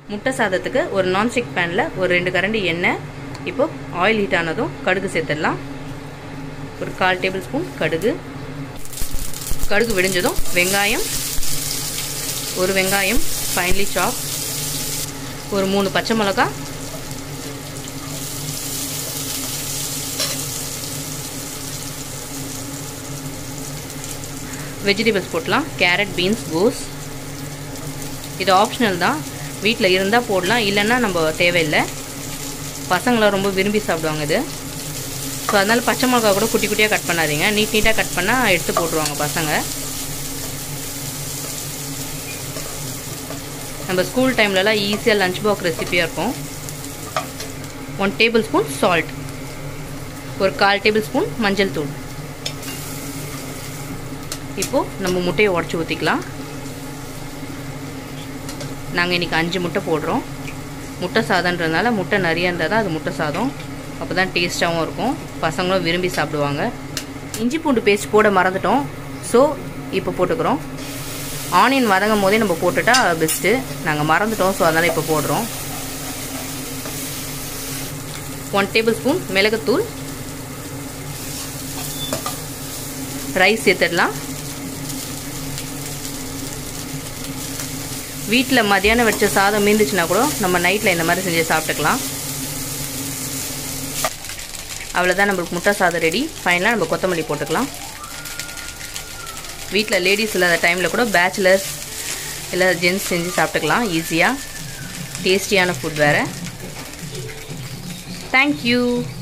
முட்டை சாதத்துக்கு ஒரு நான்ஸ்டிக் பேனில் ஒரு ரெண்டு கரண்டி எண்ணெய் இப்போ ஆயில் ஹீட் ஆனதும் கடுகு சேர்த்துடலாம் ஒரு கால் டேபிள் ஸ்பூன் கடுகு கடுகு விடிஞ்சதும் வெங்காயம் ஒரு வெங்காயம் ஃபைன்லி சாப் ஒரு மூணு பச்சை மிளகா வெஜிடபிள்ஸ் போடலாம் கேரட் பீன்ஸ் கோஸ் இது ஆப்ஷனல் தான் வீட்டில் இருந்தால் போடலாம் இல்லைன்னா நம்ம தேவையில்லை பசங்களாம் ரொம்ப விரும்பி சாப்பிடுவாங்க இது ஸோ அதனால் பச்சை மிளகா கூட குட்டி குட்டியாக கட் பண்ணாதீங்க நீட் நீட்டாக கட் பண்ணால் எடுத்து போட்டுருவாங்க பசங்க நம்ம ஸ்கூல் டைம்லலாம் ஈஸியாக லஞ்ச் பாக்ஸ் ரெசிபியாக இருக்கும் ஒன் டேபிள் ஸ்பூன் சால்ட் ஒரு கால் டேபிள் ஸ்பூன் மஞ்சள் தூள் இப்போது நம்ம முட்டையை உடச்சி ஊற்றிக்கலாம் நாங்கள் இன்றைக்கி அஞ்சு முட்டை போடுறோம் முட்டை சாதன்றதுனால முட்டை நிறைய இருந்தால் தான் அது முட்டை சாதம் அப்போ தான் டேஸ்ட்டாகவும் இருக்கும் பசங்களும் விரும்பி சாப்பிடுவாங்க இஞ்சி பூண்டு பேஸ்ட் போட மறந்துட்டோம் ஸோ இப்போ போட்டுக்கிறோம் ஆனியன் வதங்கும் போதே நம்ம போட்டுட்டா பெஸ்ட்டு நாங்கள் மறந்துட்டோம் ஸோ அதனால் இப்போ போடுறோம் ஒன் டேபிள் ஸ்பூன் மிளகுத்தூள் ரைஸ் சேர்த்துடலாம் வீட்டில் மதியானம் வச்ச சாதம் மீந்துச்சுன்னா கூட நம்ம நைட்டில் இந்த மாதிரி செஞ்சு சாப்பிட்டுக்கலாம் அவ்வளோதான் நம்மளுக்கு முட்டை சாதம் ரெடி ஃபைனலாக நம்ம கொத்தமல்லி போட்டுக்கலாம் வீட்டில் லேடிஸ் இல்லாத டைமில் கூட பேச்சுலர்ஸ் இல்லை ஜென்ஸ் செஞ்சு சாப்பிட்டுக்கலாம் ஈஸியாக டேஸ்டியான ஃபுட் வேறு தேங்க்யூ